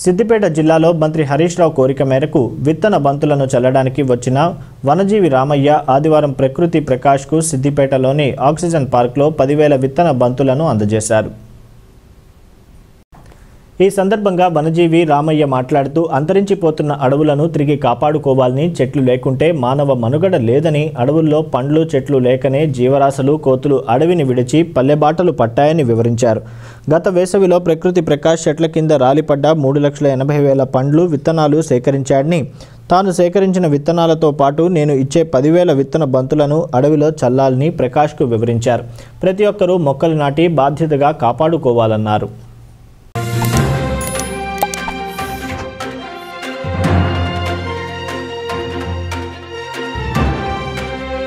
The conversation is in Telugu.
సిద్దిపేట జిల్లాలో మంత్రి హరీష్ రావు కోరిక మేరకు విత్తన బంతులను చల్లడానికి వచ్చిన వనజీవి రామయ్య ఆదివారం ప్రకృతి ప్రకాష్కు సిద్దిపేటలోని ఆక్సిజన్ పార్క్లో పదివేల విత్తన బంతులను అందజేశారు ఈ సందర్భంగా వనజీవి రామయ్య మాట్లాడుతూ అంతరించిపోతున్న అడవులను తిరిగి కాపాడుకోవాలని చెట్లు లేకుంటే మానవ మనుగడ లేదని అడవుల్లో పండ్లు చెట్లు లేకనే జీవరాశులు కోతులు అడవిని విడిచి పల్లెబాటలు పట్టాయని వివరించారు గత వేసవిలో ప్రకృతి ప్రకాష్ చెట్ల కింద రాలిపడ్డ మూడు లక్షల ఎనభై వేల పండ్లు విత్తనాలు సేకరించాడని తాను సేకరించిన విత్తనాలతో పాటు నేను ఇచ్చే పదివేల విత్తన బంతులను అడవిలో చల్లాలని ప్రకాష్కు వివరించారు ప్రతి ఒక్కరూ మొక్కలు నాటి బాధ్యతగా కాపాడుకోవాలన్నారు